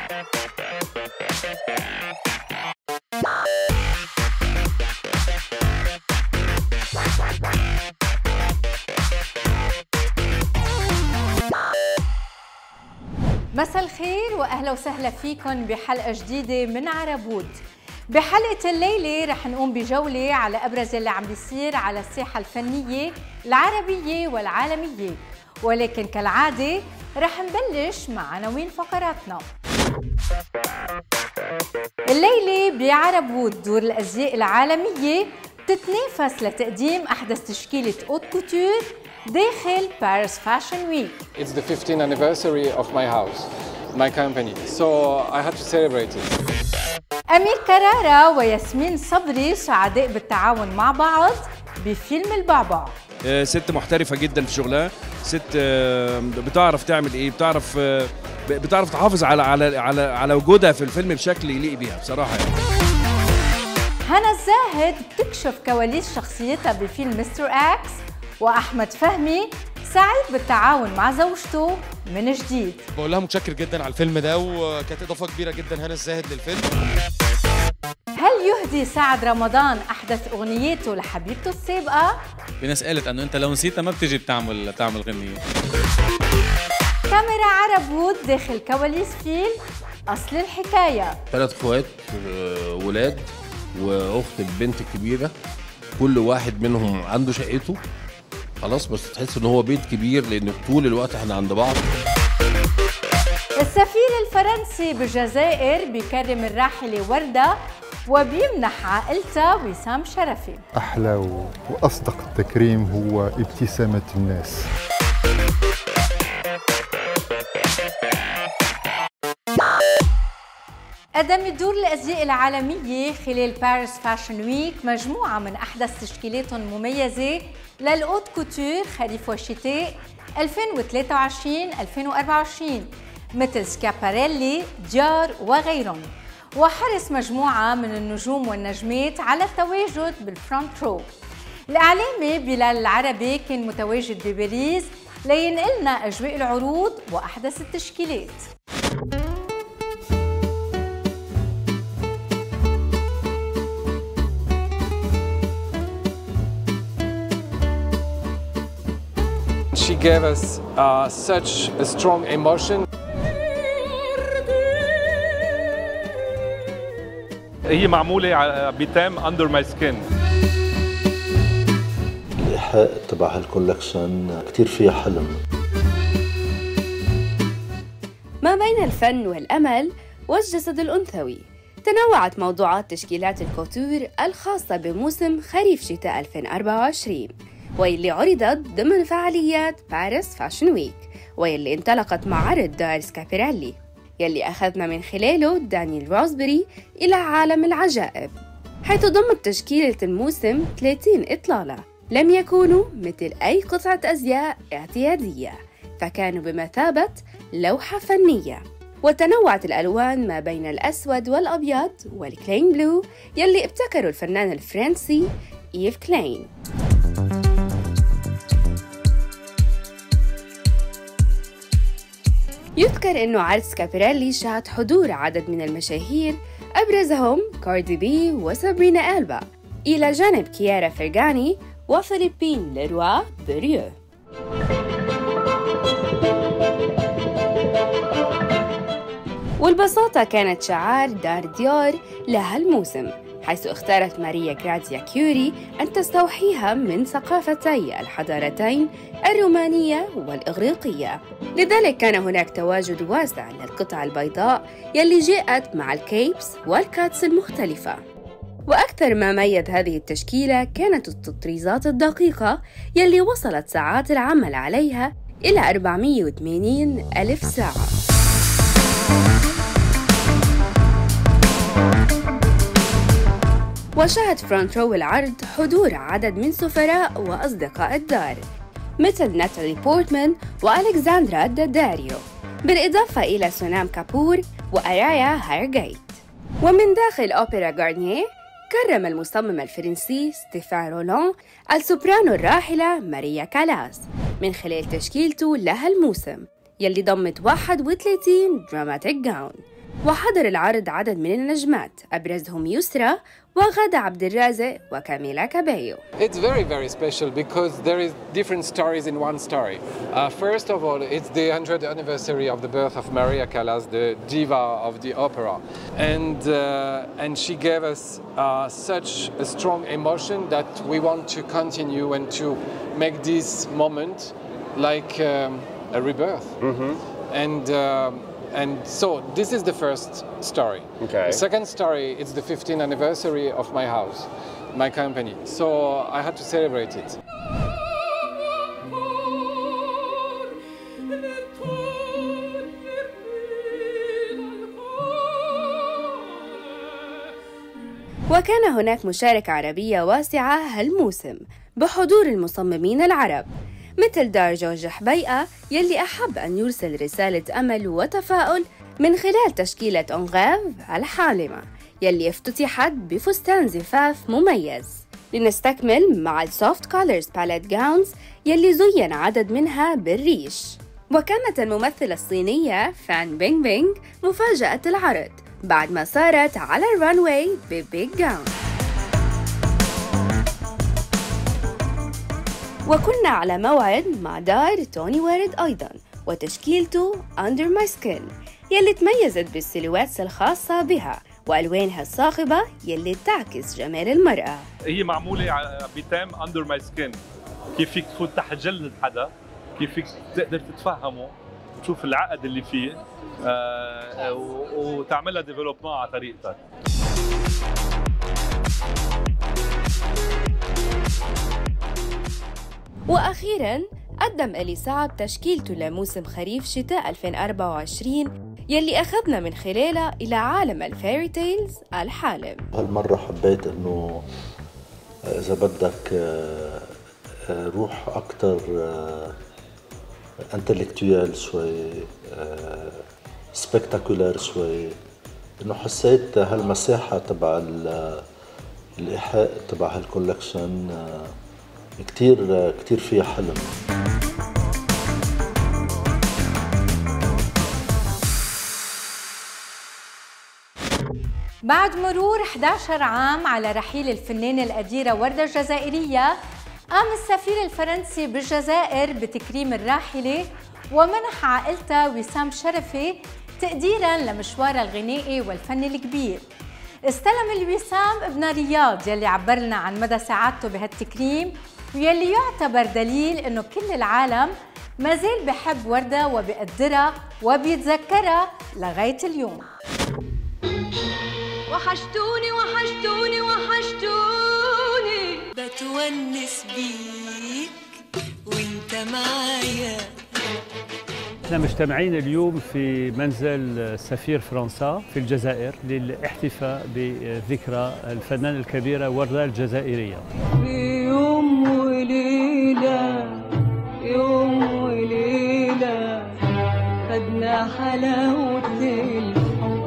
مساء الخير واهلا وسهلا فيكم بحلقه جديده من عربود بحلقه الليله رح نقوم بجوله على ابرز اللي عم بيصير على الساحه الفنيه العربيه والعالميه ولكن كالعاده رح نبلش مع عناوين فقراتنا الليله بعرب وود دور الازياء العالميه تتنافس لتقديم احدث تشكيله اوت كوتور داخل باريس فاشن ويك It's the 15th anniversary of my house, my company. So I had to celebrate it. أمير كرارة وياسمين صبري سعداء بالتعاون مع بعض بفيلم البعبع آه، ست محترفة جدا في شغلها ست آه، بتعرف تعمل ايه بتعرف آه، بتعرف تحافظ على على على على وجودها في الفيلم بشكل يليق بيها بصراحة يعني هنا الزاهد بتكشف كواليس شخصيتها بفيلم مستر اكس وأحمد فهمي سعيد بالتعاون مع زوجته من جديد بقول لها متشكر جدا على الفيلم ده وكانت اضافه كبيره جدا هنا الزاهد للفيلم هل يهدي سعد رمضان أحدث أغنياته لحبيبته السابقة؟ في ناس قالت انه انت لو نسيتها ما بتجي بتعمل تعمل غنيه كاميرا عرب وود داخل كواليس فيلم أصل الحكاية ثلاث اخوات آه، ولاد واخت البنت الكبيره كل واحد منهم عنده شقته خلاص بس تحس ان هو بيت كبير لان طول الوقت احنا عند بعض السفير الفرنسي بالجزائر بيكرم الراحلة وردة وبيمنح عائلتها وسام شرفي أحلى و- وأصدق التكريم هو ابتسامة الناس قدم دور الأزياء العالمية خلال باريس فاشن ويك مجموعة من أحدث تشكيلاتهم المميزة للأوت كوتور خريف وشتاء 2023-2024 مثل سكاباريلي، ديار وغيرهم وحرص مجموعة من النجوم والنجمات على التواجد بالفرونت رو الإعلامي بلال العربي كان متواجد بباريس لينقلنا أجواء العروض وأحدث التشكيلات She gave us uh, such a strong emotion. هي معموله ع- بتام اندر ماي سكين الإيحاء تبع هالكولكشن كتير فيها حلم ما بين الفن والأمل والجسد الأنثوي تنوعت موضوعات تشكيلات الكوتور الخاصة بموسم خريف شتاء 2024 واللي عرضت ضمن فعاليات باريس فاشن ويك واللي انطلقت مع عرض دار سكابيرالي يلي أخذنا من خلاله دانيال روزبري إلى عالم العجائب حيث ضمت تشكيلة الموسم 30 إطلالة لم يكونوا مثل أي قطعة أزياء اعتيادية فكانوا بمثابة لوحة فنية وتنوعت الألوان ما بين الأسود والأبيض والكلين بلو يلي ابتكروا الفنان الفرنسي إيف كلين يذكر أنه عرض سكابيريلي شهد حضور عدد من المشاهير أبرزهم كاردي بي وسابرينا ألبا إلى جانب كيارا فرغاني وفيليبين لروا بريو والبساطة كانت شعار دار ديار لها الموسم حيث اختارت ماريا غرازيا كيوري أن تستوحيها من ثقافتي الحضارتين الرومانية والإغريقية لذلك كان هناك تواجد واسع للقطع البيضاء يلي جاءت مع الكيبس والكاتس المختلفة وأكثر ما ميز هذه التشكيلة كانت التطريزات الدقيقة يلي وصلت ساعات العمل عليها إلى 480 ألف ساعة وشهد فرونت رو العرض حضور عدد من سفراء وأصدقاء الدار مثل ناتالي بورتمان وألكساندرا داداريو بالإضافة إلى سونام كابور وأرايا هارجيت ومن داخل أوبرا غارنيه كرم المصمم الفرنسي ستيفان رولان السوبرانو الراحلة ماريا كالاس من خلال تشكيلته لها الموسم يلي ضمت 31 دراماتيك جاون وحضر العرض عدد من النجمات أبرزهم يسرى وغادة عبد الرازق وكاميلا كابيو It's very, very special because there is different stories in one story. Uh, first of all, it's the 100th anniversary of the birth of Maria Callas, the diva of the opera. And, uh, and she gave us uh, such a strong emotion that we want to continue and to make this moment like um, a rebirth. And, um, and so this is the first story. Okay. The second story is the 15th anniversary of my house, my company. So I had to celebrate it. وكان هناك مشاركة عربية واسعة هالموسم بحضور المصممين العرب مثل دار جورج حبيقة يلي أحب أن يرسل رسالة أمل وتفاؤل من خلال تشكيلة أونغاف الحالمة يلي افتتحت بفستان زفاف مميز لنستكمل مع السوفت كولرز باليت جاونز يلي زين عدد منها بالريش وكانت الممثلة الصينية فان بينغ بينغ مفاجأة العرض بعد ما صارت على الرانواي ببيج جاون وكنا على موعد مع دار توني وارد أيضا وتشكيلته Under My Skin يلي تميزت بالسيلواتس الخاصة بها وألوانها الصاخبة يلي تعكس جمال المرأة هي معموله ع- بتام اندر ماي سكين كيف فيك تفوت تحت جلد حدا كيف فيك تقدر تتفهمه وتشوف العقد اللي فيه آه، و- وتعملها ديفلوبمون على طريقتك وأخيراً قدم إلي صعب تشكيلته لموسم خريف شتاء 2024 يلي أخذنا من خلالها إلى عالم الفيري تيلز الحالم هالمرة حبيت انه اذا بدك آه، آه، روح اكثر انتلكتويال شوي سبكتاكولار شوي انه حسيت هالمساحة تبع ال- الايحاء تبع هالكولكشن آه، كتير كتير فيها حلم بعد مرور 11 عام على رحيل الفنانة القديرة وردة الجزائرية قام السفير الفرنسي بالجزائر بتكريم الراحلة ومنح عائلتها وسام شرفي تقديرا لمشوارها الغنائي والفني الكبير استلم الوسام ابن رياض يلي عبر لنا عن مدى سعادته بهالتكريم ويلي يعتبر دليل انه كل العالم ما زال بحب وردة وبيقدرها وبيتذكرها لغاية اليوم وحشتوني وحشتوني وحشتوني بتونس بيك وانت معايا احنا مجتمعين اليوم في منزل سفير فرنسا في الجزائر للاحتفاء بذكرى الفنانة الكبيرة وردة الجزائرية يوم وليلة يوم وليلة خدنا حلاوة الحب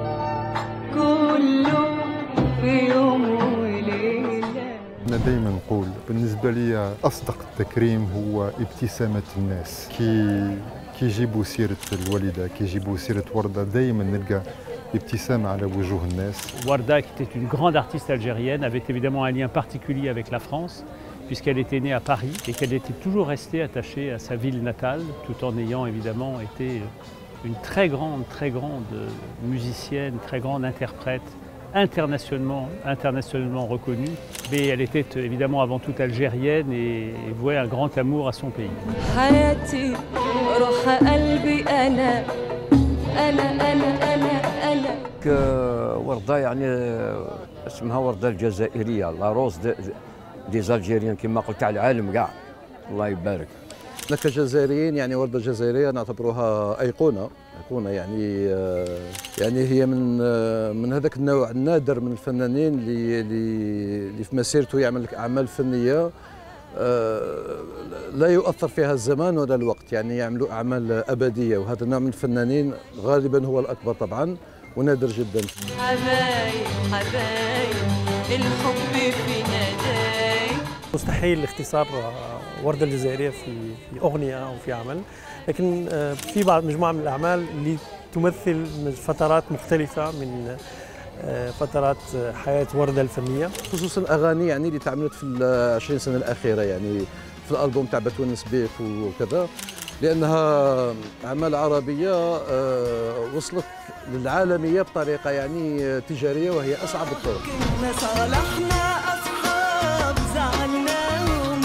كله في يوم وليلة أنا دايما نقول بالنسبة لي أصدق التكريم هو ابتسامة الناس كي كي يجيبوا سيرة الوالدة كي يجيبوا سيرة وردة دايما نلقى ابتسامة على وجوه الناس Warda, qui était une grande artiste algérienne, avait évidemment un lien particulier avec la France, puisqu'elle était née à Paris et qu'elle était toujours restée attachée à sa ville natale, tout en ayant évidemment été une très grande, très grande musicienne, très grande interprète, internationalement, internationalement reconnue. Mais elle était évidemment avant tout algérienne et, et vouait un grand amour à son pays. حياتي روح قلبي أنا أنا أنا أنا أنا وردة يعني اسمها وردة الجزائرية لا روز دي, دي زالجيريان كما قلت على العالم كاع الله يبارك احنا كجزائريين يعني وردة الجزائرية نعتبروها أيقونة أيقونة يعني آه، يعني هي من آه، من هذاك النوع النادر من الفنانين اللي اللي اللي في مسيرته يعمل أعمال فنية آه، لا يؤثر فيها الزمان ولا الوقت يعني يعملوا أعمال أبدية وهذا النوع من الفنانين غالبا هو الأكبر طبعا ونادر جدا حبايب حبايب الحب في نداي مستحيل اختصار آه، وردة الجزائرية في في أغنية أو في عمل لكن آه، في بعض مجموعة من الأعمال اللي تمثل من فترات مختلفة من آه، فترات حياة وردة الفنية خصوصا اغاني يعني اللي تعملت في ال 20 سنه الاخيره يعني في الالبوم تاع بتونس بيك وكذا لانها اعمال عربيه آه، وصلت للعالميه بطريقه يعني تجاريه وهي اصعب الطرق كنا صالحنا أصحاب زعلناهم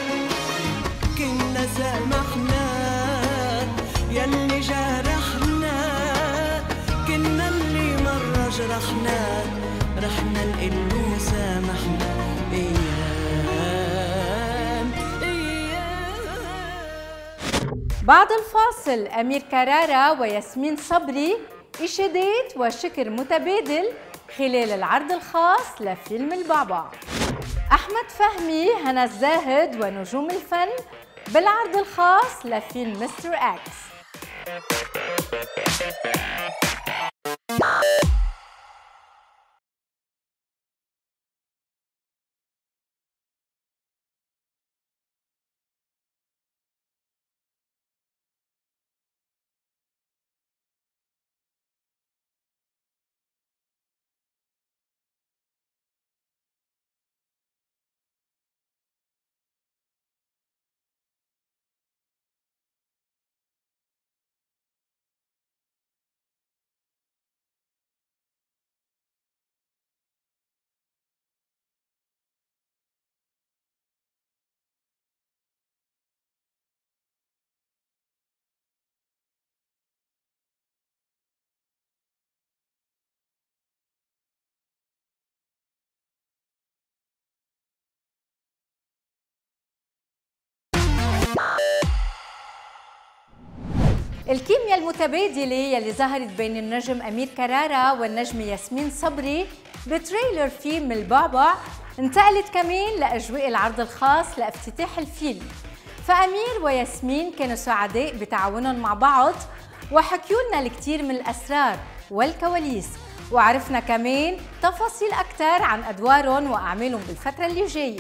كنا سامحنا يلي جرحنا كنا اللي مرة جرحنا رحنا نقلو سامحنا أيام بعد الفاصل أمير كرارة وياسمين صبري إشادات وشكر متبادل خلال العرض الخاص لفيلم البعبع أحمد فهمي هنا الزاهد ونجوم الفن بالعرض الخاص لفيلم مستر أكس الكيمياء المتبادلة يلي ظهرت بين النجم أمير كرارة والنجمة ياسمين صبري بتريلر فيلم البعبع انتقلت كمان لأجواء العرض الخاص لافتتاح الفيلم فأمير وياسمين كانوا سعداء بتعاونهم مع بعض وحكيوا لنا الكثير من الأسرار والكواليس وعرفنا كمان تفاصيل أكثر عن أدوارهم وأعمالهم بالفترة اللي جاية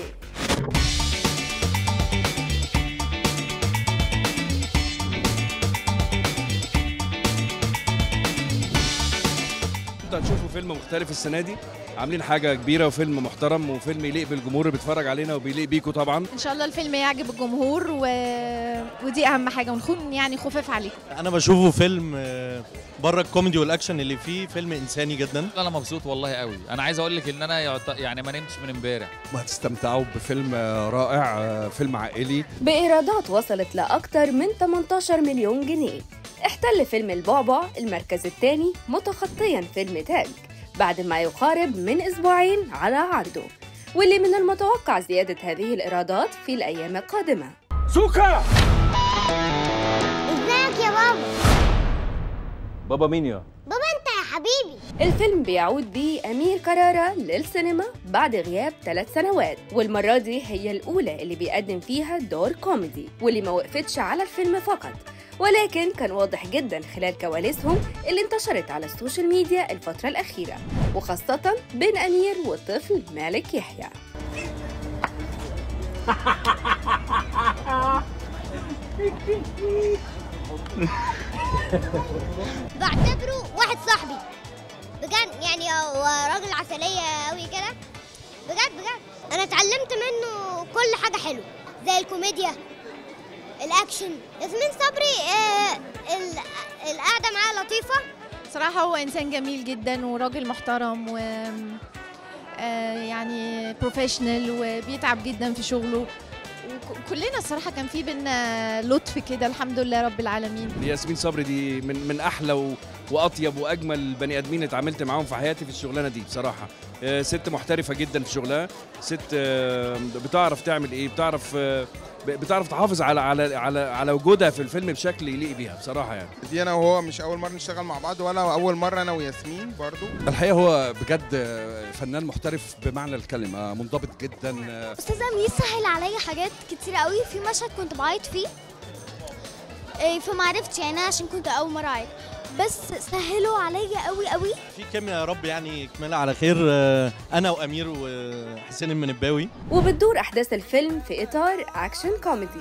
انتوا هتشوفوا فيلم مختلف السنه دي عاملين حاجه كبيره وفيلم محترم وفيلم يليق بالجمهور اللي بيتفرج علينا وبيليق بيكوا طبعا ان شاء الله الفيلم يعجب الجمهور و... ودي اهم حاجه ونكون يعني خفاف عليكم انا بشوفه فيلم آه، بره الكوميدي والاكشن اللي فيه فيلم انساني جدا انا مبسوط والله قوي انا عايز اقول لك ان انا يعت... يعني ما نمتش من امبارح وهتستمتعوا بفيلم رائع فيلم عائلي بإيرادات وصلت لأكثر من 18 مليون جنيه احتل فيلم البعبع المركز الثاني متخطيا فيلم تاج بعد ما يقارب من أسبوعين على عرضه واللي من المتوقع زيادة هذه الإيرادات في الأيام القادمة سوكا ازيك يا بابا بابا مين يا بابا انت يا حبيبي الفيلم بيعود بيه أمير كرارة للسينما بعد غياب ثلاث سنوات والمرة دي هي الأولى اللي بيقدم فيها دور كوميدي واللي ما وقفتش على الفيلم فقط ولكن كان واضح جدا خلال كواليسهم اللي انتشرت على السوشيال ميديا الفترة الأخيرة وخاصة بين أمير والطفل مالك يحيى بعتبره واحد صاحبي بجد يعني هو راجل عسلية قوي كده بجد بجد انا اتعلمت منه كل حاجة حلوة زي الكوميديا الاكشن ياسمين صبري آه ال- القعدة معاه لطيفة صراحه هو انسان جميل جدا وراجل محترم و آه، يعني بروفيشنال وبيتعب جدا في شغله وكلنا الصراحه كان في بينا لطف كده الحمد لله رب العالمين ياسمين صبري دي من من احلى و... واطيب واجمل البني ادمين اللي اتعاملت معاهم في حياتي في الشغلانه دي بصراحه آه، ست محترفه جدا في شغلها ست آه، بتعرف تعمل ايه بتعرف آه، ب- بتعرف تحافظ على على على على وجودها في الفيلم بشكل يليق بيها بصراحه يعني دي انا وهو مش اول مره نشتغل مع بعض ولا اول مره انا وياسمين برضو الحقيقه هو بجد فنان محترف بمعنى الكلمه منضبط جدا استاذ امير سهل عليا حاجات كتير قوي في مشهد كنت بعيط فيه إيه، فما عرفتش يعني انا عشان كنت اول مره اعيط بس سهلوا عليا قوي قوي في كيمياء يا رب يعني يكملها على خير آه، انا وامير وحسين المنباوي وبتدور أحداث الفيلم في إطار أكشن كوميدي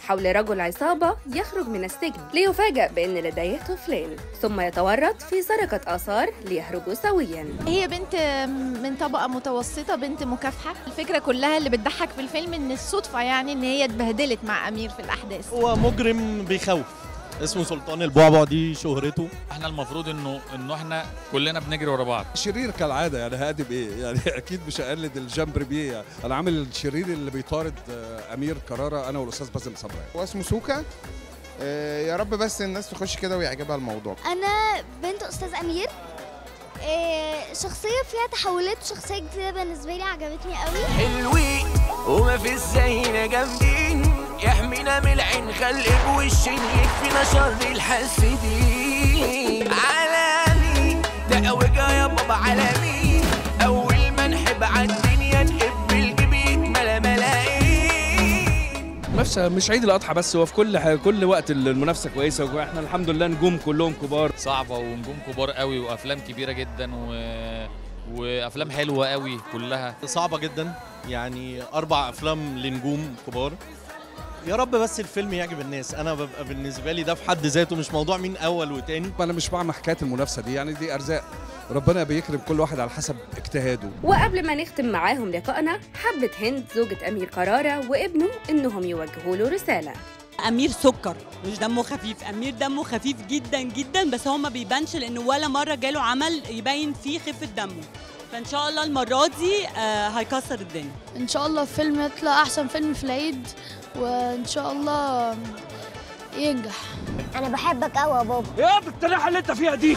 حول رجل عصابة يخرج من السجن ليفاجأ بأن لديه طفلين ثم يتورط في سرقة آثار ليهربوا سويا هي بنت من طبقة متوسطة بنت مكافحة الفكرة كلها اللي بتضحك في الفيلم ان الصدفة يعني ان هي اتبهدلت مع أمير في الأحداث هو مجرم بيخوف اسمه سلطان البعبع دي شهرته احنا المفروض انه انه احنا كلنا بنجري ورا بعض شرير كالعاده يعني هادي بايه يعني اكيد مش هقلد الجمبر بيه يعني انا عامل الشرير اللي بيطارد آه، امير كرارة انا والاستاذ باسم صبري هو اسمه سوكا آه، يا رب بس الناس تخش كده ويعجبها الموضوع انا بنت استاذ امير إيه، شخصيه فيها تحولات شخصيه جديده بالنسبه لي عجبتني قوي حلوين وما في زينا جامدين يحمينا من العين خلق وش يكفينا شر الحاسدين عالمي تقوجة يا بابا عالمي اول ما نحب عالدنيا نحب الجبيت ملا ملايين منافسه مش عيد الاضحى بس هو في كل ح- كل وقت المنافسه كويسه واحنا الحمد لله نجوم كلهم كبار صعبه ونجوم كبار قوي وافلام كبيره جدا و... وافلام حلوه قوي كلها صعبة جدا يعني أربع أفلام لنجوم كبار يا رب بس الفيلم يعجب الناس أنا ببقى بالنسبة لي ده في حد ذاته مش موضوع مين أول وتاني انا مش مع حكايه المنافسه دي يعني دي ارزاق ربنا بيكرم كل واحد على حسب اجتهاده وقبل ما نختم معاهم لقائنا حبت هند زوجة أمير كرارة وابنه إنهم يوجهوا له رسالة امير سكر مش دمه خفيف امير دمه خفيف جدا جدا بس هو ما بيبانش لانه ولا مره جاله عمل يبين فيه خفه دمه فان شاء الله المره دي آه هيكسر الدنيا ان شاء الله الفيلم يطلع احسن فيلم في العيد وان شاء الله ينجح انا بحبك قوي يا بابا يا بالطريقه اللي انت فيها دي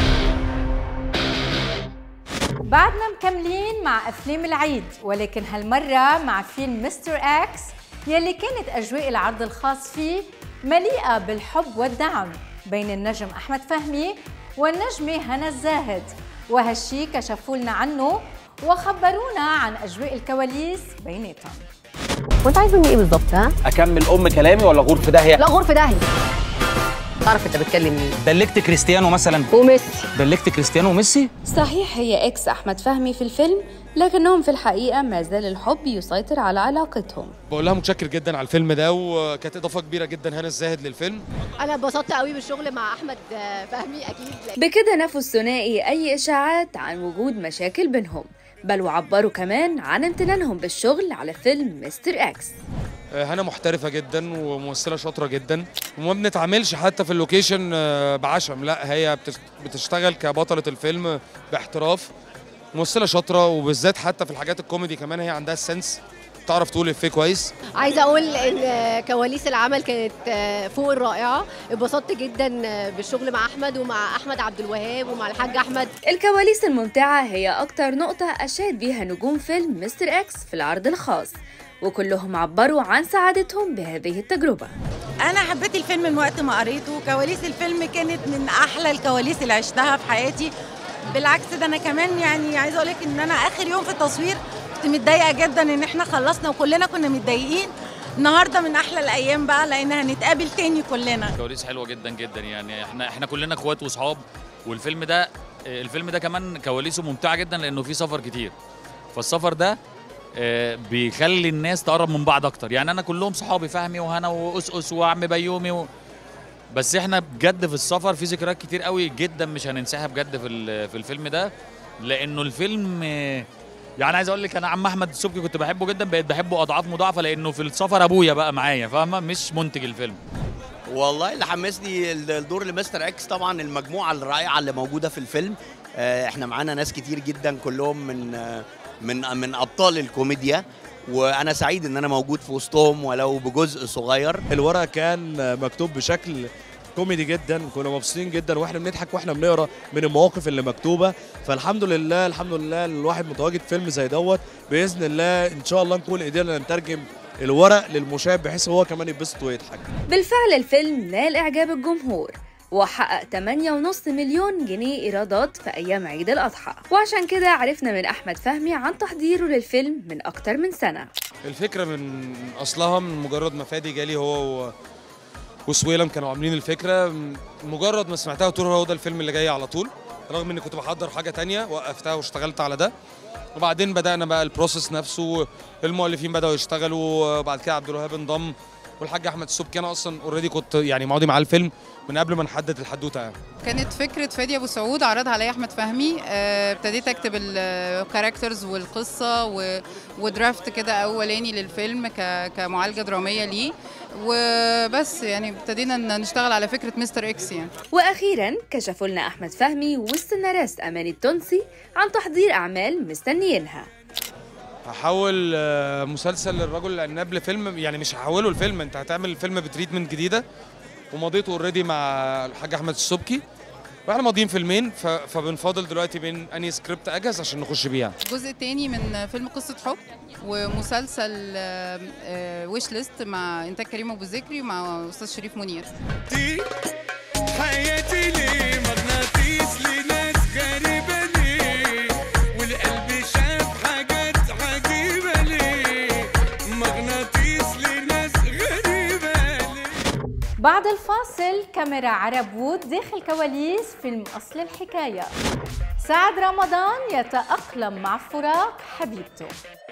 بعدنا مكملين مع افلام العيد ولكن هالمره مع فيلم مستر اكس يلي كانت اجواء العرض الخاص فيه مليئه بالحب والدعم بين النجم احمد فهمي والنجمه هنا الزاهد وهالشي كشفوا لنا عنه وخبرونا عن اجواء الكواليس بيناتهم وانت عايز مني ايه بالظبط ها؟ اكمل ام كلامي ولا غور في داهيه لا غور في داهيه تعرف انت بتكلم مين دلكت كريستيانو مثلا وميسي دلكت كريستيانو وميسي صحيح هي إكس أحمد فهمي في الفيلم لكنهم في الحقيقة ما زال الحب يسيطر على علاقتهم بقول لها متشكر جدا على الفيلم ده وكانت اضافه كبيره جدا هنا الزاهد للفيلم انا اتبسطت قوي بالشغل مع احمد فهمي اكيد بكده نفوا الثنائي أي إشاعات عن وجود مشاكل بينهم بل وعبروا كمان عن امتنانهم بالشغل على فيلم مستر اكس هنا محترفه جدا وممثله شاطره جدا وما بنتعاملش حتى في اللوكيشن آه، بعشم لا هي بتش- بتشتغل كبطله الفيلم باحتراف ممثله شاطره وبالذات حتى في الحاجات الكوميدي كمان هي عندها السنس تعرف تقول افيه كويس عايزه اقول ان كواليس العمل كانت فوق الرائعه اتبسطت جدا بالشغل مع احمد ومع احمد عبد الوهاب ومع الحاج احمد الكواليس الممتعة هي أكتر نقطة أشاد بيها نجوم فيلم مستر اكس في العرض الخاص وكلهم عبروا عن سعادتهم بهذه التجربة انا حبيت الفيلم من وقت ما قريته كواليس الفيلم كانت من احلى الكواليس اللي عشتها في حياتي بالعكس ده انا كمان يعني عايزه اقول لك ان انا اخر يوم في التصوير كنت متضايقه جدا ان احنا خلصنا وكلنا كنا متضايقين النهارده من احلى الايام بقى لان هنتقابل تاني كلنا كواليس حلوه جدا جدا يعني احنا احنا كلنا اخوات واصحاب والفيلم ده الفيلم ده كمان كواليسه ممتعه جدا لانه فيه سفر كتير فالسفر ده آه، بيخلي الناس تقرب من بعض اكتر يعني انا كلهم صحابي فهمي وهنا واسقس وعم بيومي و... بس احنا بجد في السفر في ذكريات كتير قوي جدا مش هننساها بجد في ال- في الفيلم ده لانه الفيلم آه، يعني عايز اقول لك انا عم احمد السبكي كنت بحبه جدا بقيت بحبه اضعاف مضاعفه لانه في السفر ابويا بقى معايا فاهمه مش منتج الفيلم والله اللي حمسني الدور لمستر اكس طبعا المجموعه الرائعه اللي موجوده في الفيلم آه، احنا معانا ناس كتير جدا كلهم من آه، من من ابطال الكوميديا وانا سعيد ان انا موجود في وسطهم ولو بجزء صغير الورق كان مكتوب بشكل كوميدي جدا كنا مبسوطين جدا واحنا بنضحك واحنا بنقرا من المواقف اللي مكتوبه فالحمد لله الحمد لله الواحد متواجد فيلم زي دوت باذن الله ان شاء الله نكون قدرنا نترجم الورق للمشاهد بحيث هو كمان يتبسط ويضحك بالفعل الفيلم نال إعجاب الجمهور وحقق 8.5 مليون جنيه إيرادات في أيام عيد الأضحى وعشان كده عرفنا من أحمد فهمي عن تحضيره للفيلم من أكتر من سنة الفكره من اصلها من مجرد ما فادي جالي هو و- وسويلم كانوا عاملين الفكره م- مجرد ما سمعتها قلت له هو ده الفيلم اللي جاي على طول رغم اني كنت بحضر حاجه تانية وقفتها واشتغلت على ده وبعدين بدانا بقى البروسيس نفسه المؤلفين بداوا يشتغلوا وبعد كده عبد الوهاب انضم والحاج احمد السبكي انا اصلا اوريدي كنت يعني ماضي معاه الفيلم من قبل ما نحدد الحدوته يعني كانت فكرة فادي أبو سعود عرضها عليا أحمد فهمي آه، ابتديت أكتب الكاركترز والقصة و- ودرافت كده أولاني للفيلم ك- كمعالجة درامية ليه وبس يعني ابتدينا ن- نشتغل على فكرة مستر إكس يعني وأخيرا كشفوا لنا أحمد فهمي والسيناريست أماني التونسي عن تحضير أعمال مستنيينها هحول آه، مسلسل للرجل العناب لفيلم يعني مش هحوله الفيلم انت هتعمل الفيلم بتريتمنت جديده ومضيته اوريدي مع الحاج احمد السبكي واحنا ماضيين فيلمين ف- فبنفاضل دلوقتي بين انهي سكريبت اجهز عشان نخش بيه يعني. الجزء الثاني من فيلم قصة حب ومسلسل ويش ليست مع إنتاج كريم أبو ذكري ومع أستاذ شريف منير حياتي ليه مغناطيس لناس غريبة ليه والقلب شاف حاجات عجيبة ليه مغناطيس لناس غريبة بعد الفاصل كاميرا عرب وود داخل كواليس فيلم أصل الحكاية سعد رمضان يتأقلم مع فراق حبيبته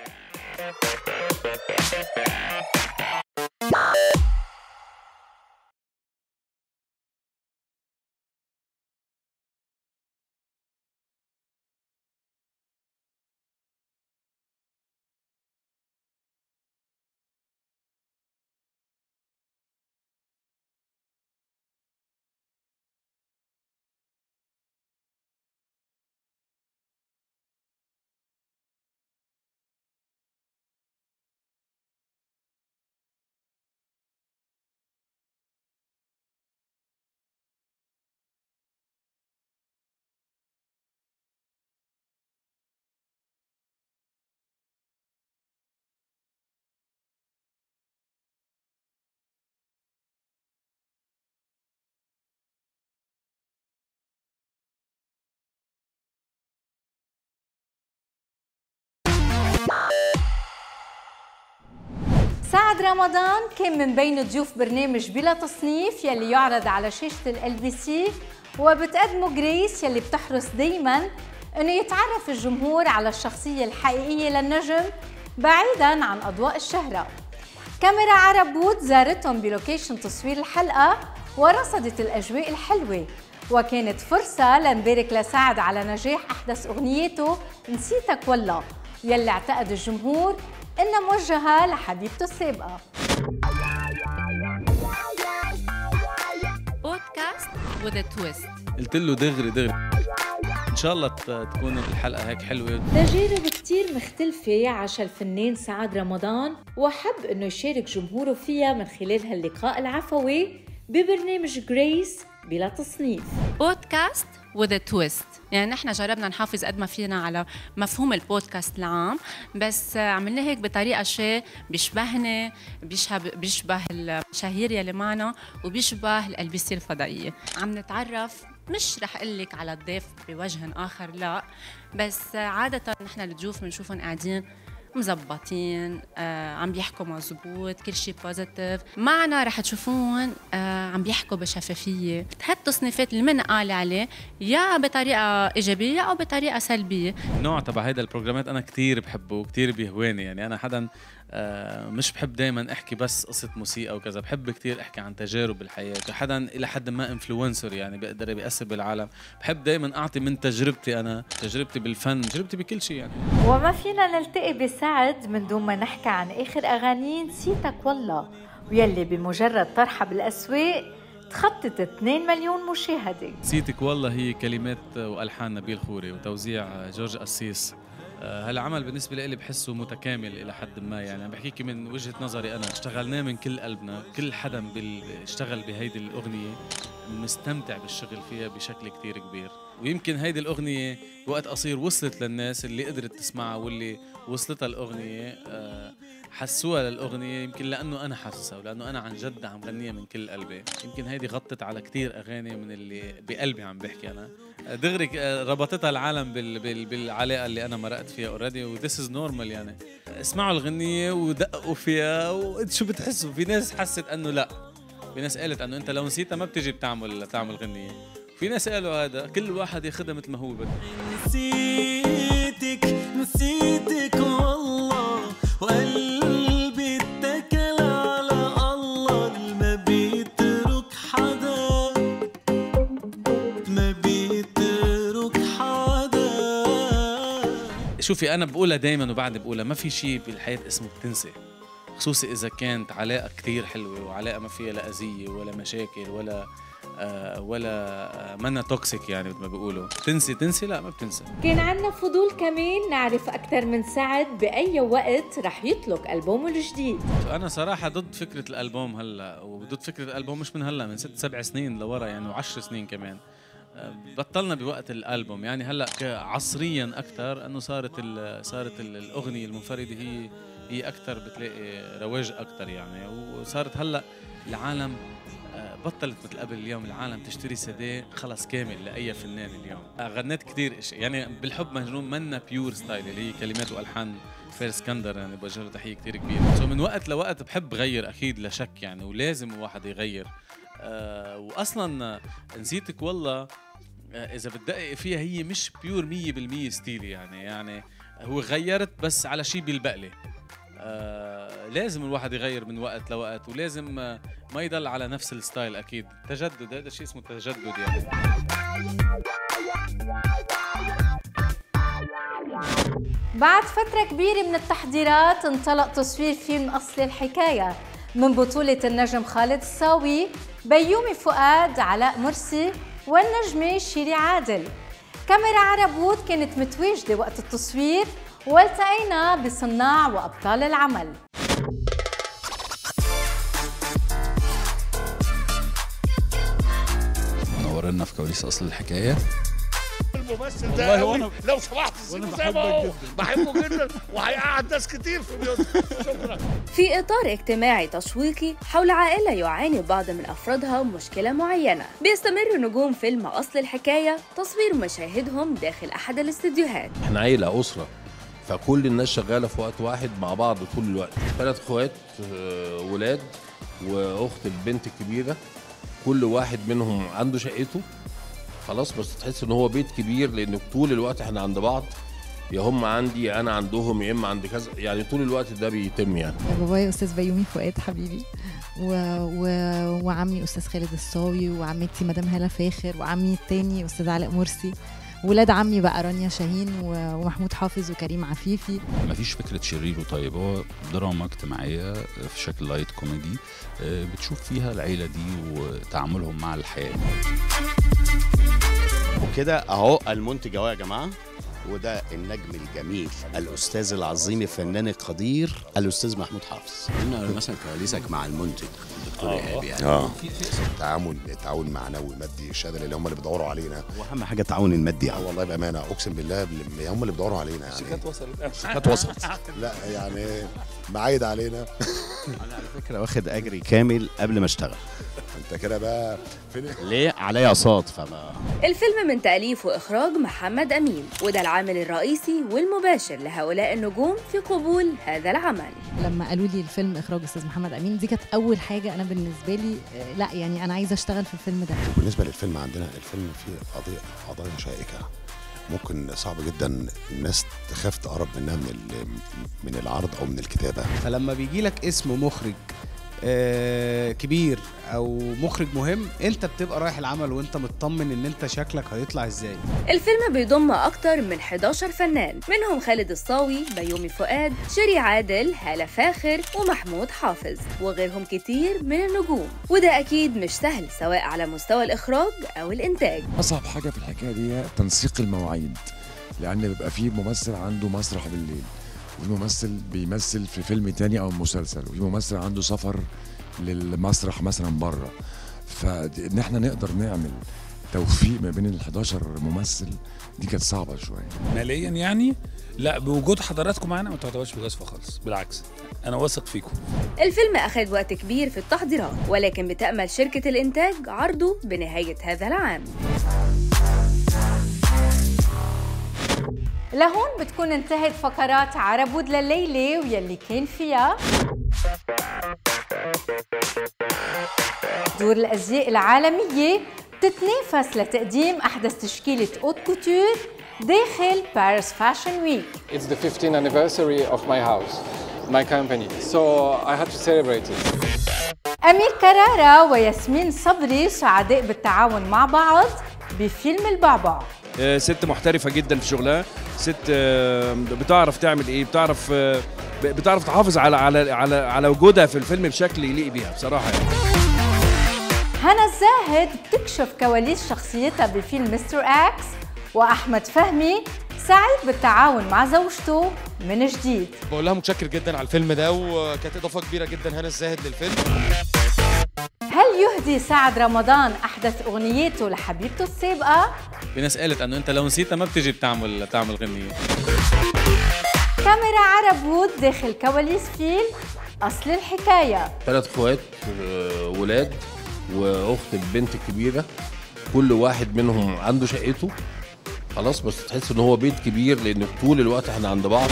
سعد رمضان كان من بين ضيوف برنامج بلا تصنيف يلي يعرض على شاشة ال بي سي وبتقدمه جريس يلي بتحرص دايما انه يتعرف الجمهور على الشخصية الحقيقية للنجم بعيدا عن اضواء الشهرة كاميرا عرب وود زارتهم بلوكيشن تصوير الحلقة ورصدت الأجواء الحلوة وكانت فرصة لنبارك لسعد على نجاح أحدث أغنيته نسيتك والله يلي اعتقد الجمهور إنها موجهة لحبيبته السابقة بودكاست وذ تويست قلت له دغري دغري ان شاء الله ت- تكون الحلقه هيك حلوه تجارب كتير مختلفة عاشها الفنان سعد رمضان وحب انه يشارك جمهوره فيها من خلال هاللقاء العفوي ببرنامج جريس بلا تصنيف بودكاست وذ تويست يعني نحن جربنا نحافظ قد ما فينا على مفهوم البودكاست العام بس عملنا هيك بطريقه شيء بيشبهنا بيشبه بيشبه المشاهير يلي معنا وبيشبه الالبسه الفضائيه عم نتعرف مش رح اقول لك على الضيف بوجه اخر لا بس عاده نحن الضيوف بنشوفهم قاعدين مزبطين آه، عم بيحكوا مزبوط كل شيء بوزيتيف معنا رح تشوفون آه، عم بيحكوا بشفافيه هالتصنيفات اللي بنقال عليه يا بطريقه ايجابيه او بطريقه سلبيه النوع تبع هيدا البروجرامات انا كتير بحبه وكتير بيهواني يعني انا حدا آه، مش بحب دائما احكي بس قصه موسيقى وكذا بحب كتير احكي عن تجارب بالحياه حدا الى حد ما انفلونسر يعني بيقدر بيأثر بالعالم بحب دائما اعطي من تجربتي انا تجربتي بالفن تجربتي بكل شيء يعني وما فينا نلتقي بسعد من دون ما نحكي عن آخر أغاني نسيتك والله ويلي بمجرد طرحها بالأسواق تخطت 2 مليون مشاهدة نسيتك والله هي كلمات والحان نبيل خوري وتوزيع جورج قسيس آه، هالعمل بالنسبه لي بحسه متكامل الى حد ما يعني عم بحكيكي من وجهه نظري انا اشتغلناه من كل قلبنا كل حدا بال... اشتغل بهيدي الاغنيه مستمتع بالشغل فيها بشكل كتير كبير ويمكن هيدي الاغنيه بوقت قصير وصلت للناس اللي قدرت تسمعها واللي وصلتها الاغنيه آه، حسوها للاغنيه يمكن لانه انا حاسسها ولانه انا عن جد عم غنيها من كل قلبي يمكن هيدي غطت على كتير اغاني من اللي بقلبي عم بحكي انا دغري آه، ربطتها العالم بال بال بالعلاقه اللي انا مرقت فيها اوريدي وذس از نورمال يعني اسمعوا الغنيه ودققوا فيها وانت شو بتحسوا في ناس حست انه لا في ناس قالت انه انت لو نسيتها ما بتجي بتعمل تعمل غنيه في ناس قالوا هذا كل واحد ياخذها مثل ما هو بده نسيتك نسيتك والله وقلبي اتكل على الله شوفي انا بقولها دائما وبعد بقولها ما في شيء بالحياه اسمه بتنسى خصوصي اذا كانت علاقه كتير حلوه وعلاقه ما فيها لا اذيه ولا مشاكل ولا آه ولا آه منا توكسيك يعني مثل ما بيقولوا تنسي تنسي لا ما بتنسى كان عنا فضول كمان نعرف أكثر من سعد بأي وقت رح يطلق ألبومه الجديد انا صراحه ضد فكره الالبوم هلا وضد فكره الالبوم مش من هلا من ست سبع سنين لورا يعني وعشر سنين كمان آه، بطلنا بوقت الالبوم يعني هلا ك- عصريا اكثر انه صارت ال صارت ال الاغنيه المنفرده هي هي اكثر بتلاقي رواج اكثر يعني وصارت هلا العالم آه، بطلت مثل قبل اليوم العالم تشتري سدي خلص كامل لاي فنان اليوم آه، غنيت كثير اشياء يعني بالحب مجنون منا بيور ستايل اللي هي كلمات والحان فارس اسكندر يعني بوجه له تحيه كثير كبيره سو من وقت لوقت بحب غير اكيد لا شك يعني ولازم الواحد يغير آه واصلا آه، نسيتك والله آه، اذا بتدقق فيها هي مش بيور 100% ستيلي يعني يعني هو غيرت بس على شيء بالبقله آه لازم الواحد يغير من وقت لوقت ولازم آه ما يضل على نفس الستايل اكيد تجدد هذا شيء اسمه تجدد يعني بعد فترة كبيرة من التحضيرات انطلق تصوير فيلم أصل الحكاية من بطولة النجم خالد الصاوي بيومي فؤاد علاء مرسي والنجمة شيري عادل كاميرا عربوت كانت متواجدة وقت التصوير والتقينا بصناع وأبطال العمل نورنا في كواليس اصل الحكايه الممثل والله ده قوي وأنا- لو سمحت وأنا سيبه زي ما بحبك هو جداً. بحبه جدا وهيقعد ناس كتير في بيوتهم شكرا في إطار اجتماعي تشويقي حول عائلة يعاني بعض من أفرادها مشكلة معينة بيستمر نجوم فيلم أصل الحكاية تصوير مشاهدهم داخل أحد الاستديوهات احنا عيلة أسرة فكل الناس شغالة في وقت واحد مع بعض طول الوقت ثلاث اخوات آه، ولاد واخت البنت الكبيرة كل واحد منهم عنده شقته خلاص بس تحس ان هو بيت كبير لان طول الوقت احنا عند بعض يا هم عندي انا عندهم يا اما عند كذا يعني طول الوقت ده بيتم يعني بابايا استاذ بيومي فؤاد حبيبي و... و... وعمي استاذ خالد الصاوي وعمتي مدام هاله فاخر وعمي التاني استاذ علاء مرسي ولاد عمي بقى رانيا شاهين و... ومحمود حافظ وكريم عفيفي مفيش فكره شرير وطيب هو دراما اجتماعيه في شكل لايت كوميدي آه، بتشوف فيها العيله دي وتعاملهم مع الحياه وكده اهو المنتج اهو يا جماعه وده النجم الجميل الاستاذ العظيم الفنان القدير الاستاذ محمود حافظ قلنا مثلا كواليسك مع المنتج الدكتور ايهاب يعني اه تعاون تعاون معنوي مادي الشهاده اللي هم اللي بيدوروا علينا واهم حاجه التعاون المادي اه والله بامانه اقسم بالله بال- هم اللي بيدوروا علينا يعني الشيكات وصلت. الشيكات وصلت لا يعني معايد علينا انا على فكره واخد اجري كامل قبل ما اشتغل انت كده بقى فين ليه عليا اقساط فما الفيلم من تأليف وإخراج محمد أمين وده العامل الرئيسي والمباشر لهؤلاء النجوم في قبول هذا العمل لما قالوا لي الفيلم اخراج استاذ محمد امين دي كانت اول حاجه انا بالنسبه لي آه، لا يعني انا عايزه اشتغل في الفيلم ده بالنسبه للفيلم عندنا الفيلم فيه قضيه قضايا شائكه ممكن صعب جدا الناس تخاف تقرب منها من ال- من العرض او من الكتابه فلما بيجي لك اسم مخرج آه، كبير او مخرج مهم انت بتبقى رايح العمل وانت مطمن ان انت شكلك هيطلع ازاي الفيلم بيضم أكتر من 11 فنان منهم خالد الصاوي بيومي فؤاد شيري عادل هالة فاخر ومحمود حافظ وغيرهم كتير من النجوم وده أكيد مش سهل سواء على مستوى الإخراج أو الإنتاج اصعب حاجه في الحكايه دي هي تنسيق المواعيد لان بيبقى فيه ممثل عنده مسرح بالليل وفي ممثل بيمثل في فيلم تاني او مسلسل وفي ممثل عنده سفر للمسرح مثلا بره فان احنا نقدر نعمل توفيق ما بين ال 11 ممثل دي كانت صعبه شويه ماليا يعني لا بوجود حضراتكم معانا ما تعتبرش بجازفه خالص بالعكس انا واثق فيكم الفيلم أخذ وقت كبير في التحضيرات ولكن بتأمل شركة الإنتاج عرضه بنهاية هذا العام لهون بتكون انتهت فقرات عربود لليلة ويلي كان فيها دور الأزياء العالمية بتتنافس لتقديم أحدث تشكيلة أوت كوتور داخل باريس فاشن ويك It's the 15th anniversary of my house, my company. So I had to celebrate it. أمير كرارة وياسمين صبري سعداء بالتعاون مع بعض بفيلم البعبع آه، ست محترفه جدا في شغلها ست آه، بتعرف تعمل ايه بتعرف آه، ب- بتعرف تحافظ على على على على وجودها في الفيلم بشكل يليق بيها بصراحه يعني. هنا الزاهد بتكشف كواليس شخصيتها بفيلم مستر اكس واحمد فهمي سعيد بالتعاون مع زوجته من جديد بقول لها متشكر جدا على الفيلم ده وكانت اضافه كبيره جدا هنا الزاهد للفيلم هل يهدي سعد رمضان احدث اغنيته لحبيبته السابقه في ناس قالت انه انت لو نسيتها ما بتجي بتعمل تعمل غنيه كاميرا عرب وود داخل كواليس فيلم اصل الحكايه ثلاث اخوات آه، ولاد واخت البنت الكبيره كل واحد منهم عنده شقته خلاص بس تحس ان هو بيت كبير لان طول الوقت احنا عند بعض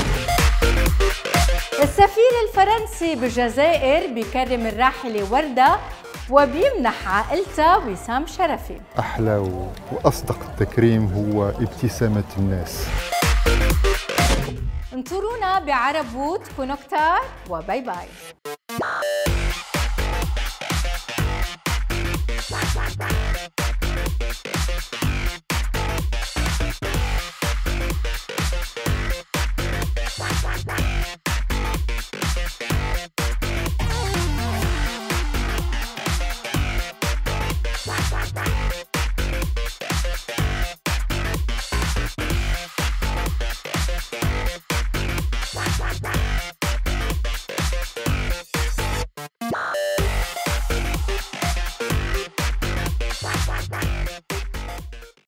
السفير الفرنسي بالجزائر بيكرم الراحله ورده وبيمنح عائلتها وسام شرفي أحلى و- وأصدق التكريم هو ابتسامة الناس انطرونا بعرب وود كونوا كتار وباي باي